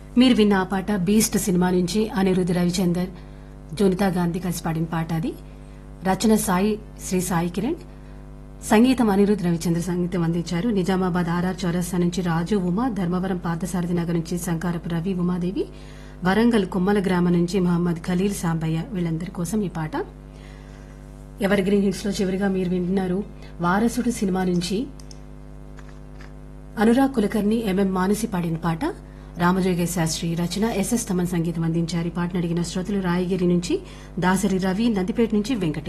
మీరు విన్న ఆ పాట బీస్ట్ సినిమా నుంచి అనిరుద్ధ్ రవిచందర్ జోనితా గాంధీ కలిసి పాడిన పాట అది రచన సాయి శ్రీ సాయి కిరణ్ సంగీతం అనిరుద్ధ్ రవిచంద్ర సంగీతం అందించారు నిజామాబాద్ ఆర్ఆర్ చౌరస్తా నుంచి రాజు ఉమా ధర్మవరం పార్థసారథి నగర్ నుంచి శంకారపు రవి ఉమాదేవి వరంగల్ కొమ్మల గ్రామం నుంచి మహమ్మద్ ఖలీల్ సాంబయ్య వీళ్ళందరి కోసం ఈ పాట ఎవర్ గ్రీన్ హిట్స్ లో చివరిగా మీరు వింటున్నారు వారసుడు సినిమా నుంచి అనురాగ్ కులకర్ణి ఎంఎం మానసి పాడిన పాట రామజోగ శాస్త్రి రచన ఎస్ఎస్ తమన్ సంగీతం అందించారు ఈ పాటను అడిగిన శ్రోతలు రాయగిరి నుంచి దాసరి రవి నందిపేట నుంచి వెంకటేష్